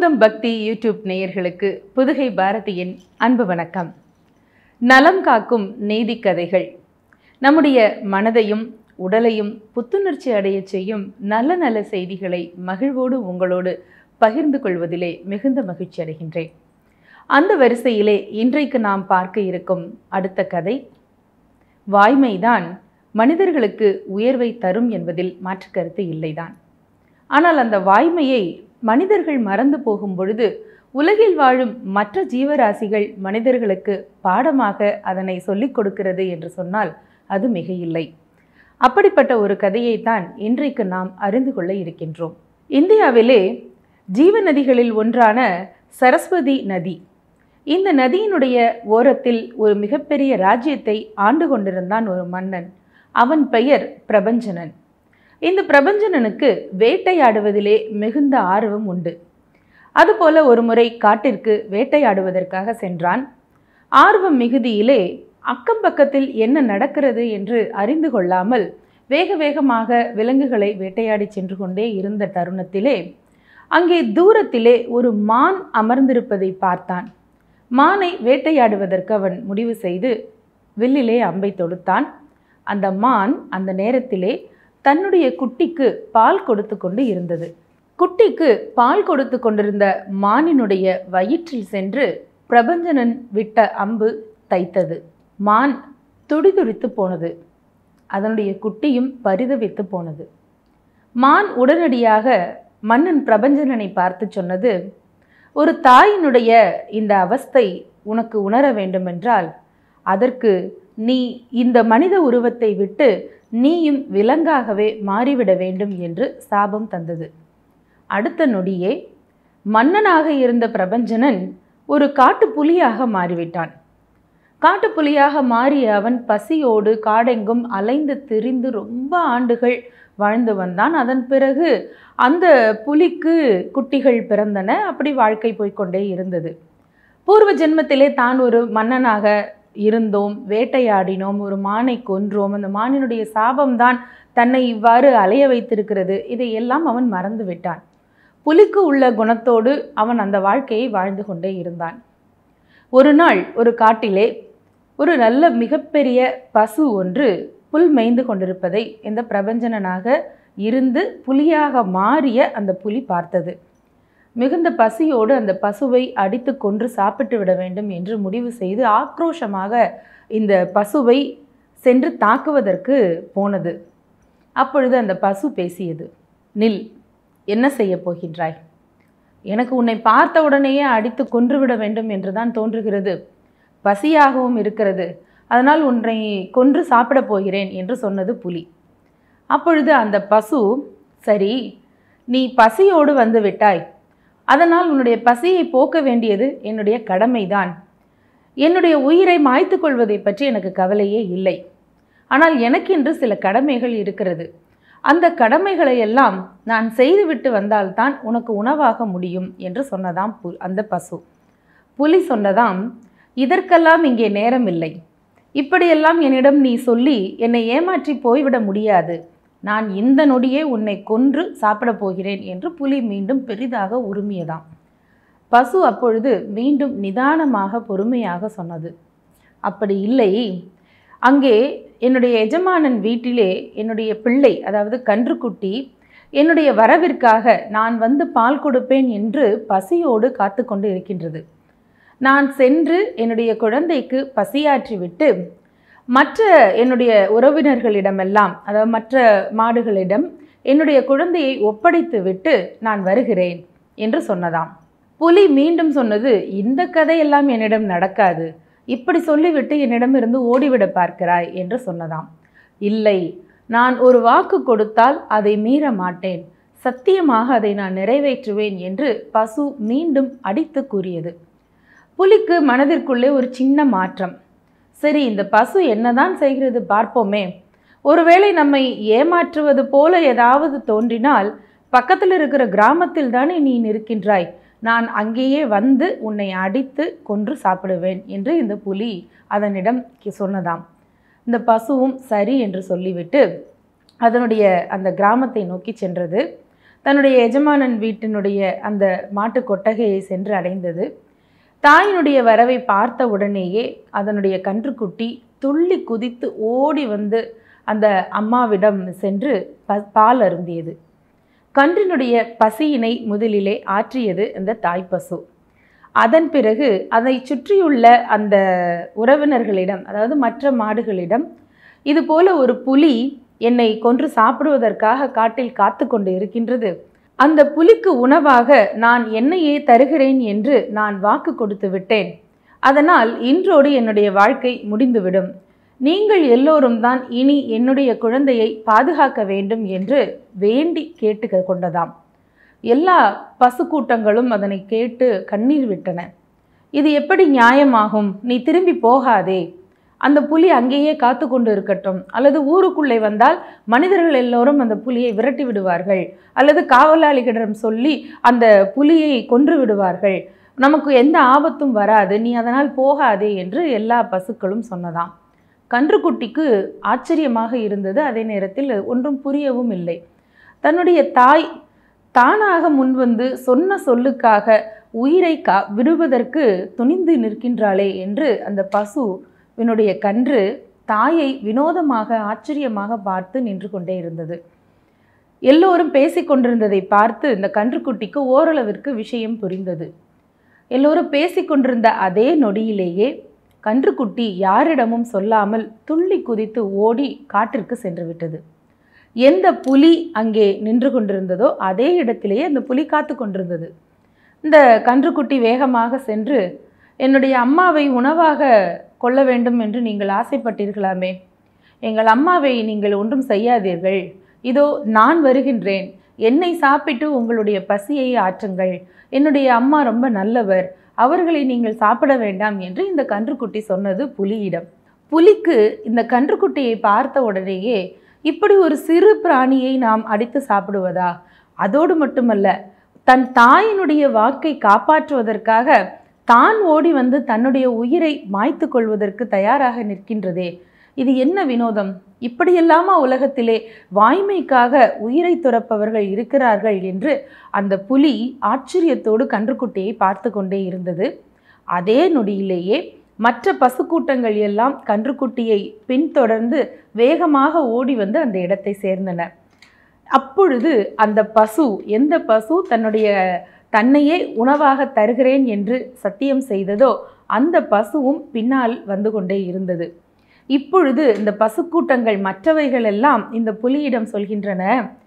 அமுதம் பக்தி யூடியூப் நேயர்களுக்கு புதுகை பாரதியின் அன்பு வணக்கம் நலம் காக்கும் நீதி கதைகள் நம்முடைய மனதையும் உடலையும் புத்துணர்ச்சி அடையச் செய்யும் நல்ல நல்ல செய்திகளை மகிழ்வோடு உங்களோடு பகிர்ந்து கொள்வதிலே மிகுந்த மகிழ்ச்சி அடைகின்றேன் அந்த வரிசையிலே இன்றைக்கு நாம் பார்க்க இருக்கும் அடுத்த கதை வாய்மைதான் மனிதர்களுக்கு உயர்வை தரும் என்பதில் மாற்று கருத்து இல்லைதான் ஆனால் அந்த வாய்மையை மனிதர்கள் மறந்து போகும் பொழுது உலகில் வாழும் மற்ற ஜீவராசிகள் மனிதர்களுக்கு பாடமாக அதனை சொல்லிக் கொடுக்கிறது என்று சொன்னால் அது மிக இல்லை அப்படிப்பட்ட ஒரு கதையைத்தான் இன்றைக்கு நாம் அறிந்து கொள்ள இருக்கின்றோம் இந்தியாவிலே ஜீவ நதிகளில் ஒன்றான சரஸ்வதி நதி இந்த நதியினுடைய ஓரத்தில் ஒரு மிகப்பெரிய ராஜ்யத்தை ஆண்டு கொண்டிருந்தான் ஒரு மன்னன் அவன் பெயர் பிரபஞ்சனன் இந்த பிரபஞ்சனனுக்கு வேட்டையாடுவதிலே மிகுந்த ஆர்வம் உண்டு அதுபோல ஒரு முறை காட்டிற்கு வேட்டையாடுவதற்காக சென்றான் ஆர்வம் மிகுதியிலே அக்கம் பக்கத்தில் என்ன நடக்கிறது என்று அறிந்து கொள்ளாமல் வேக வேகமாக விலங்குகளை வேட்டையாடி சென்று கொண்டே இருந்த தருணத்திலே அங்கே தூரத்திலே ஒரு மான் அமர்ந்திருப்பதை பார்த்தான் மானை வேட்டையாடுவதற்கு அவன் முடிவு செய்து வில்லிலே அம்பை தொடுத்தான் அந்த மான் அந்த நேரத்திலே தன்னுடைய குட்டிக்கு பால் கொடுத்து கொண்டு இருந்தது குட்டிக்கு பால் கொடுத்து கொண்டிருந்த மானினுடைய வயிற்றில் சென்று பிரபஞ்சனன் விட்ட அம்பு தைத்தது மான் துடிதுடித்து போனது அதனுடைய குட்டியும் பரிதவித்து போனது மான் உடனடியாக மன்னன் பிரபஞ்சனனை பார்த்து சொன்னது ஒரு தாயினுடைய இந்த அவஸ்தை உனக்கு உணர வேண்டுமென்றால் அதற்கு நீ இந்த மனித உருவத்தை விட்டு நீயும் விலங்காகவே மாறிவிட வேண்டும் என்று சாபம் தந்தது அடுத்த நொடியே மன்னனாக இருந்த பிரபஞ்சனன் ஒரு காட்டு புலியாக மாறிவிட்டான் காட்டு புலியாக மாறிய அவன் பசியோடு காடெங்கும் அலைந்து திரிந்து ரொம்ப ஆண்டுகள் வாழ்ந்து வந்தான் அதன் பிறகு அந்த புலிக்கு குட்டிகள் பிறந்தன அப்படி வாழ்க்கை போய்க்கொண்டே இருந்தது பூர்வ ஜென்மத்திலே தான் ஒரு மன்னனாக இருந்தோம் வேட்டையாடினோம் ஒரு மானை கொன்றோம் அந்த மானினுடைய சாபம்தான் தன்னை இவ்வாறு அலைய வைத்திருக்கிறது இதையெல்லாம் அவன் மறந்து விட்டான் புலிக்கு உள்ள குணத்தோடு அவன் அந்த வாழ்க்கையை வாழ்ந்து கொண்டே இருந்தான் ஒரு நாள் ஒரு காட்டிலே ஒரு நல்ல மிகப்பெரிய பசு ஒன்று புல் மேய்ந்து கொண்டிருப்பதை இந்த பிரபஞ்சனனாக இருந்து புலியாக மாறிய அந்த புலி பார்த்தது மிகுந்த பசியோடு அந்த பசுவை அடித்து கொன்று சாப்பிட்டு விட வேண்டும் என்று முடிவு செய்து ஆக்ரோஷமாக இந்த பசுவை சென்று தாக்குவதற்கு போனது அப்பொழுது அந்த பசு பேசியது நில் என்ன செய்ய போகின்றாய் எனக்கு உன்னை பார்த்த உடனேயே அடித்து கொன்றுவிட வேண்டும் என்று தான் தோன்றுகிறது பசியாகவும் இருக்கிறது அதனால் உன்னை கொன்று சாப்பிடப் போகிறேன் என்று சொன்னது புலி அப்பொழுது அந்த பசு சரி நீ பசியோடு வந்து விட்டாய் அதனால் உன்னுடைய பசியை போக்க வேண்டியது என்னுடைய கடமைதான் என்னுடைய உயிரை மாய்த்து கொள்வதை பற்றி எனக்கு கவலையே இல்லை ஆனால் எனக்கென்று சில கடமைகள் இருக்கிறது அந்த கடமைகளை எல்லாம் நான் செய்துவிட்டு வந்தால்தான் உனக்கு உணவாக முடியும் என்று சொன்னதாம் பு அந்த பசு புலி சொன்னதாம் இதற்கெல்லாம் இங்கே நேரம் இல்லை இப்படியெல்லாம் என்னிடம் நீ சொல்லி என்னை ஏமாற்றி போய்விட முடியாது நான் இந்த நொடியே உன்னை கொன்று சாப்பிடப் போகிறேன் என்று புலி மீண்டும் பெரிதாக உருமியதாம் பசு அப்பொழுது மீண்டும் நிதானமாக பொறுமையாக சொன்னது அப்படி இல்லை அங்கே என்னுடைய எஜமானன் வீட்டிலே என்னுடைய பிள்ளை அதாவது கன்றுக்குட்டி என்னுடைய வரவிற்காக நான் வந்து பால் கொடுப்பேன் என்று பசியோடு காத்து கொண்டு இருக்கின்றது நான் சென்று என்னுடைய குழந்தைக்கு பசியாற்றிவிட்டு மற்ற என்னுடைய உறவினர்களிடமெல்லாம் அதாவது மற்ற மாடுகளிடம் என்னுடைய குழந்தையை ஒப்படைத்து விட்டு நான் வருகிறேன் என்று சொன்னதாம் புலி மீண்டும் சொன்னது இந்த கதையெல்லாம் என்னிடம் நடக்காது இப்படி சொல்லிவிட்டு என்னிடமிருந்து ஓடிவிட பார்க்கிறாய் என்று சொன்னதாம் இல்லை நான் ஒரு வாக்கு கொடுத்தால் அதை மீற மாட்டேன் சத்தியமாக அதை நான் நிறைவேற்றுவேன் என்று பசு மீண்டும் அடித்து கூறியது புலிக்கு மனதிற்குள்ளே ஒரு சின்ன மாற்றம் சரி இந்த பசு என்னதான் செய்கிறது பார்ப்போமே ஒருவேளை நம்மை ஏமாற்றுவது போல ஏதாவது தோன்றினால் பக்கத்தில் இருக்கிற கிராமத்தில் தானே நீ நிற்கின்றாய் நான் அங்கேயே வந்து உன்னை அடித்து கொன்று சாப்பிடுவேன் என்று இந்த புலி அதனிடம் சொன்னதாம் இந்த பசுவும் சரி என்று சொல்லிவிட்டு அதனுடைய அந்த கிராமத்தை நோக்கி சென்றது தன்னுடைய எஜமானன் வீட்டினுடைய அந்த மாட்டு கொட்டகையை சென்று அடைந்தது தாயினுடைய வரவை பார்த்த உடனேயே அதனுடைய கன்றுக்குட்டி துள்ளி குதித்து ஓடி வந்து அந்த அம்மாவிடம் சென்று ப பால் அருந்தியது கன்றினுடைய பசியினை முதலிலே ஆற்றியது இந்த தாய்ப்பசு அதன் பிறகு அதை சுற்றியுள்ள அந்த உறவினர்களிடம் அதாவது மற்ற மாடுகளிடம் இது போல ஒரு புலி என்னை கொன்று சாப்பிடுவதற்காக காட்டில் காத்து கொண்டு இருக்கின்றது அந்த புலிக்கு உணவாக நான் என்னையே தருகிறேன் என்று நான் வாக்கு கொடுத்து விட்டேன் அதனால் இன்றோடு என்னுடைய வாழ்க்கை முடிந்துவிடும் நீங்கள் எல்லோரும் தான் இனி என்னுடைய குழந்தையை பாதுகாக்க வேண்டும் என்று வேண்டி கேட்டு கொண்டதாம் எல்லா பசுக்கூட்டங்களும் அதனை கேட்டு கண்ணீர் விட்டன இது எப்படி நியாயமாகும் நீ திரும்பி போகாதே அந்த புலி அங்கேயே காத்து கொண்டு இருக்கட்டும் அல்லது ஊருக்குள்ளே வந்தால் மனிதர்கள் எல்லோரும் அந்த புலியை விரட்டி விடுவார்கள் அல்லது காவலாளிகளிடம் சொல்லி அந்த புலியை கொன்று விடுவார்கள் நமக்கு எந்த ஆபத்தும் வராது நீ அதனால் போகாதே என்று எல்லா பசுக்களும் சொன்னதாம் கன்றுக்குட்டிக்கு ஆச்சரியமாக இருந்தது அதே நேரத்தில் ஒன்றும் புரியவும் இல்லை தன்னுடைய தாய் தானாக முன்வந்து சொன்ன சொல்லுக்காக உயிரை கா விடுவதற்கு துணிந்து நிற்கின்றாளே என்று அந்த பசு இவனுடைய கன்று தாயை வினோதமாக ஆச்சரியமாக பார்த்து நின்று கொண்டே இருந்தது எல்லோரும் பேசிக்கொண்டிருந்ததை பார்த்து இந்த கன்றுக்குட்டிக்கு ஓரளவிற்கு விஷயம் புரிந்தது எல்லோரும் பேசிக்கொண்டிருந்த அதே நொடியிலேயே கன்றுக்குட்டி யாரிடமும் சொல்லாமல் துள்ளி குதித்து ஓடி காட்டிற்கு சென்று விட்டது எந்த புலி அங்கே நின்று கொண்டிருந்ததோ அதே இடத்திலேயே அந்த புலி காத்து கொண்டிருந்தது இந்த கன்றுக்குட்டி வேகமாக சென்று என்னுடைய அம்மாவை உணவாக கொள்ள வேண்டும் என்று நீங்கள் ஆசைப்பட்டீர்களாமே எங்கள் அம்மாவை நீங்கள் ஒன்றும் செய்யாதீர்கள் இதோ நான் வருகின்றேன் என்னை சாப்பிட்டு உங்களுடைய பசியை ஆற்றுங்கள் என்னுடைய அம்மா ரொம்ப நல்லவர் அவர்களை நீங்கள் சாப்பிட வேண்டாம் என்று இந்த கன்றுக்குட்டி சொன்னது புலியிடம் புலிக்கு இந்த கன்றுக்குட்டியை பார்த்த உடனேயே இப்படி ஒரு சிறு பிராணியை நாம் அடித்து சாப்பிடுவதா அதோடு மட்டுமல்ல தன் தாயினுடைய வாக்கை காப்பாற்றுவதற்காக தான் ஓடி வந்து தன்னுடைய உயிரை மாய்த்து கொள்வதற்கு தயாராக நிற்கின்றதே இது என்ன வினோதம் இப்படியெல்லாமா உலகத்திலே வாய்மைக்காக உயிரை துறப்பவர்கள் இருக்கிறார்கள் என்று அந்த புலி ஆச்சரியத்தோடு கன்றுக்குட்டியை பார்த்து கொண்டே இருந்தது அதே நொடியிலேயே மற்ற பசுக்கூட்டங்கள் எல்லாம் கன்றுக்குட்டியை பின்தொடர்ந்து வேகமாக ஓடி வந்து அந்த இடத்தை சேர்ந்தன அப்பொழுது அந்த பசு எந்த பசு தன்னுடைய தன்னையே உணவாக தருகிறேன் என்று சத்தியம் செய்ததோ அந்த பசுவும் பின்னால் வந்து கொண்டே இருந்தது இப்பொழுது இந்த பசுக்கூட்டங்கள் மற்றவைகள் எல்லாம் இந்த புலியிடம் சொல்கின்றன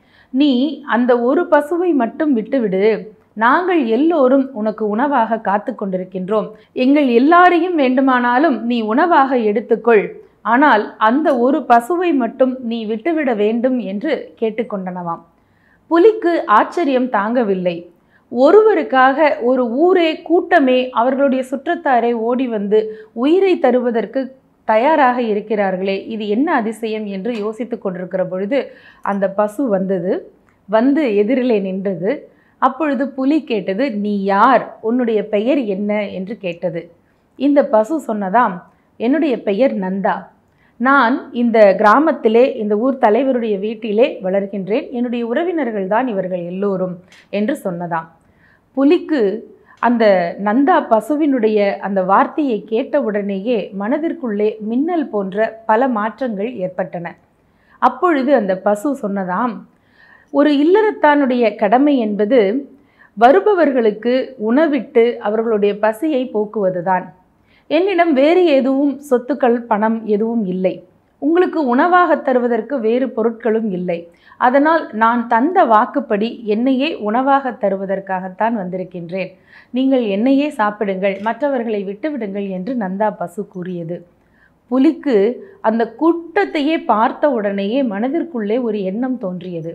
நீ அந்த ஒரு பசுவை மட்டும் விட்டுவிடு நாங்கள் எல்லோரும் உனக்கு உணவாக காத்து கொண்டிருக்கின்றோம் எங்கள் எல்லாரையும் வேண்டுமானாலும் நீ உணவாக எடுத்துக்கொள் ஆனால் அந்த ஒரு பசுவை மட்டும் நீ விட்டுவிட வேண்டும் என்று கேட்டுக்கொண்டனவாம் புலிக்கு ஆச்சரியம் தாங்கவில்லை ஒருவருக்காக ஒரு ஊரே கூட்டமே அவர்களுடைய சுற்றத்தாரை ஓடி வந்து உயிரை தருவதற்கு தயாராக இருக்கிறார்களே இது என்ன அதிசயம் என்று யோசித்து கொண்டிருக்கிற பொழுது அந்த பசு வந்தது வந்து எதிரிலே நின்றது அப்பொழுது புலி கேட்டது நீ யார் உன்னுடைய பெயர் என்ன என்று கேட்டது இந்த பசு சொன்னதாம் என்னுடைய பெயர் நந்தா நான் இந்த கிராமத்திலே இந்த ஊர் தலைவருடைய வீட்டிலே வளர்கின்றேன் என்னுடைய உறவினர்கள் தான் இவர்கள் எல்லோரும் என்று சொன்னதாம் புலிக்கு அந்த நந்தா பசுவினுடைய அந்த வார்த்தையை கேட்டவுடனேயே மனதிற்குள்ளே மின்னல் போன்ற பல மாற்றங்கள் ஏற்பட்டன அப்பொழுது அந்த பசு சொன்னதாம் ஒரு இல்லறத்தானுடைய கடமை என்பது வருபவர்களுக்கு உணவிட்டு அவர்களுடைய பசியை போக்குவதுதான் என்னிடம் வேறு எதுவும் சொத்துக்கள் பணம் எதுவும் இல்லை உங்களுக்கு உணவாக தருவதற்கு வேறு பொருட்களும் இல்லை அதனால் நான் தந்த வாக்குப்படி என்னையே உணவாக தருவதற்காகத்தான் வந்திருக்கின்றேன் நீங்கள் என்னையே சாப்பிடுங்கள் மற்றவர்களை விட்டுவிடுங்கள் என்று நந்தா பசு கூறியது புலிக்கு அந்த கூட்டத்தையே பார்த்த உடனேயே மனதிற்குள்ளே ஒரு எண்ணம் தோன்றியது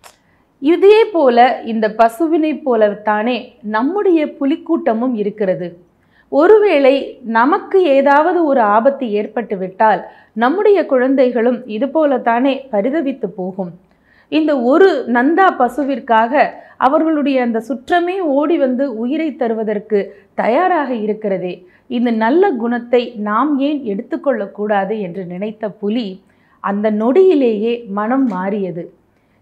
இதே போல இந்த பசுவினைப் போலத்தானே நம்முடைய புலிக்கூட்டமும் இருக்கிறது ஒருவேளை நமக்கு ஏதாவது ஒரு ஆபத்து ஏற்பட்டு விட்டால் நம்முடைய குழந்தைகளும் இது போலத்தானே பரிதவித்து போகும் இந்த ஒரு நந்தா பசுவிற்காக அவர்களுடைய அந்த சுற்றமே ஓடி வந்து உயிரை தருவதற்கு தயாராக இருக்கிறதே இந்த நல்ல குணத்தை நாம் ஏன் எடுத்துக்கொள்ளக்கூடாது என்று நினைத்த புலி அந்த நொடியிலேயே மனம் மாறியது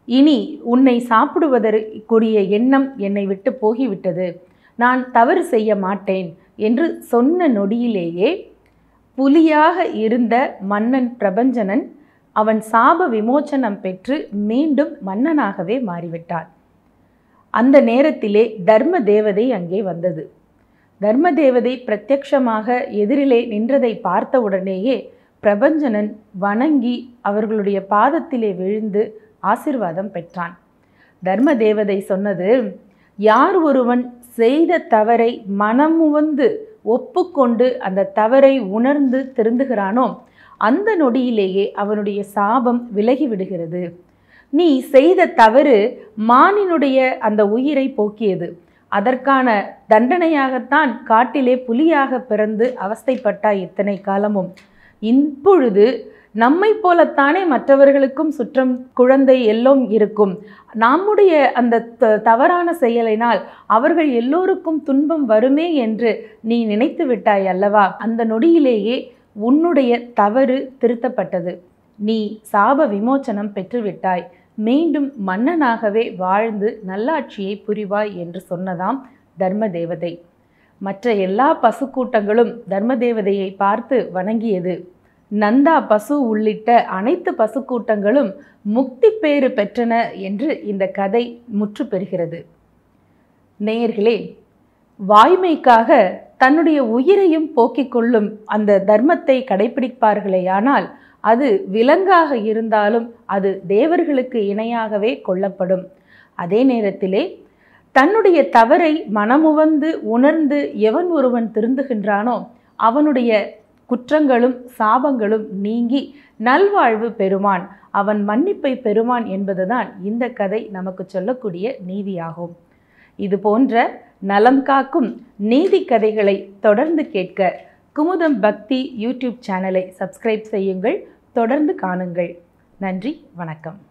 இனி உன்னை சாப்பிடுவதற்குரிய எண்ணம் என்னை விட்டு போகிவிட்டது நான் தவறு செய்ய மாட்டேன் என்று சொன்ன நொடியிலேயே புலியாக இருந்த மன்னன் பிரபஞ்சனன் அவன் சாப விமோச்சனம் பெற்று மீண்டும் மன்னனாகவே மாறிவிட்டான் அந்த நேரத்திலே தர்ம தேவதை அங்கே வந்தது தர்ம தேவதை பிரத்யக்ஷமாக எதிரிலே நின்றதை பார்த்த உடனேயே பிரபஞ்சனன் வணங்கி அவர்களுடைய பாதத்திலே விழுந்து ஆசிர்வாதம் பெற்றான் தர்ம தேவதை சொன்னது யார் ஒருவன் செய்த தவறை மனமுவந்து ஒப்புக்கொண்டு அந்த தவறை உணர்ந்து திருந்துகிறானோ அந்த நொடியிலேயே அவனுடைய சாபம் விலகி விடுகிறது நீ செய்த தவறு மானினுடைய அந்த உயிரை போக்கியது அதற்கான தண்டனையாகத்தான் காட்டிலே புலியாக பிறந்து அவஸ்தைப்பட்டாய் இத்தனை காலமும் இப்பொழுது நம்மை போலத்தானே மற்றவர்களுக்கும் சுற்றம் குழந்தை எல்லாம் இருக்கும் நம்முடைய அந்த த- தவறான செயலினால் அவர்கள் எல்லோருக்கும் துன்பம் வருமே என்று நீ நினைத்து விட்டாய் அல்லவா அந்த நொடியிலேயே உன்னுடைய தவறு திருத்தப்பட்டது நீ சாப விமோச்சனம் பெற்றுவிட்டாய் மீண்டும் மன்னனாகவே வாழ்ந்து நல்லாட்சியை புரிவாய் என்று சொன்னதாம் தர்ம தேவதை மற்ற எல்லா பசுக்கூட்டங்களும் தர்ம தேவதையை பார்த்து வணங்கியது நந்தா பசு உள்ளிட்ட அனைத்து பசுக்கூட்டங்களும் முக்தி பேறு பெற்றன என்று இந்த கதை முற்று பெறுகிறது நேயர்களே வாய்மைக்காக தன்னுடைய உயிரையும் போக்கிக் கொள்ளும் அந்த தர்மத்தை கடைபிடிப்பார்களேயானால் அது விலங்காக இருந்தாலும் அது தேவர்களுக்கு இணையாகவே கொள்ளப்படும் அதே நேரத்திலே தன்னுடைய தவறை மனமுவந்து உணர்ந்து எவன் ஒருவன் திருந்துகின்றானோ அவனுடைய குற்றங்களும் சாபங்களும் நீங்கி நல்வாழ்வு பெறுவான் அவன் மன்னிப்பை பெறுவான் என்பதுதான் இந்த கதை நமக்கு சொல்லக்கூடிய நீதியாகும் இது போன்ற நலம் காக்கும் நீதி கதைகளை தொடர்ந்து கேட்க குமுதம் பக்தி யூடியூப் சேனலை சப்ஸ்கிரைப் செய்யுங்கள் தொடர்ந்து காணுங்கள் நன்றி வணக்கம்